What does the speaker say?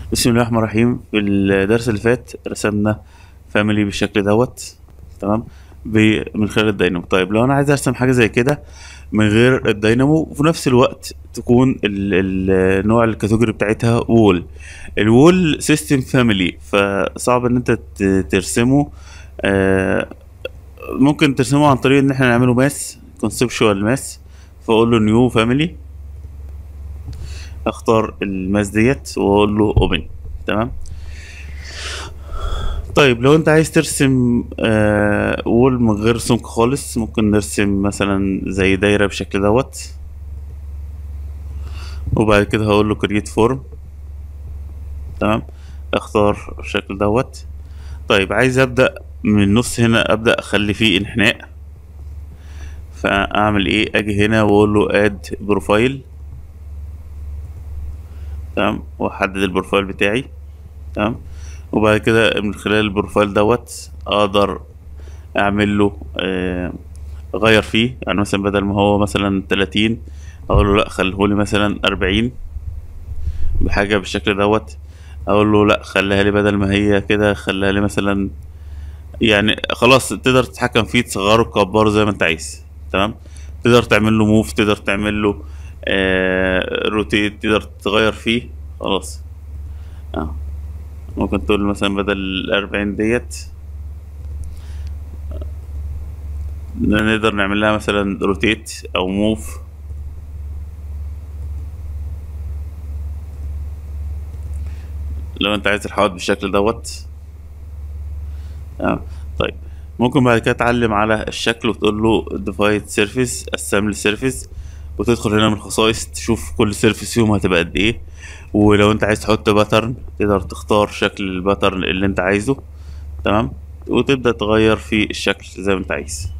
بسم الله الرحمن الرحيم في الدرس اللي فات رسمنا فاميلي بالشكل دوت تمام ب- من خلال الدينامو طيب لو انا عايز ارسم حاجه زي كده من غير الدينامو وفي نفس الوقت تكون ال- ال- نوع الكاتيجوري بتاعتها وول الوول سيستم فاميلي فصعب ان انت ت- ترسمه آه، ممكن ترسمه عن طريق ان احنا نعمله ماس كونسبشوال ماس فاقول له نيو فاميلي اختار الماس ديت واقول له اوبن تمام طيب لو انت عايز ترسم آه وول من غير سمك خالص ممكن نرسم مثلا زي دايرة بالشكل دوت وبعد كده هقول له كرييت فورم تمام اختار الشكل دوت طيب عايز ابدأ من النص هنا ابدأ اخلي فيه انحناء فاعمل ايه اجي هنا واقول له اد بروفايل تمام واحدد البروفايل بتاعي تمام وبعد كده من خلال البروفايل دوت اقدر اعمل له آه، اغير فيه يعني مثلا بدل ما هو مثلا 30 اقول له لا خليهولي مثلا 40 بحاجه بالشكل دوت اقول له لا خليها لي بدل ما هي كده خليها لي مثلا يعني خلاص تقدر تتحكم فيه تصغره تكبره زي ما انت عايز تمام تقدر تعمل له موف تقدر تعمل له آه روتيت تقدر تغير فيه خلاص اه ممكن تقول مثلا بدل الأربعين ديت نقدر نعمل لها مثلا روتيت أو موف لو انت عايز الحوائط بالشكل دوت اه طيب ممكن بعد كده تعلم على الشكل وتقول له ديفايد سيرفيس اسامبلي سيرفيس وتدخل هنا من الخصائص تشوف كل سيرفيس فيهم هتبقى قد ايه ولو انت عايز تحط باترن تقدر تختار شكل الباترن اللي انت عايزه تمام وتبدأ تغير في الشكل زي ما انت عايز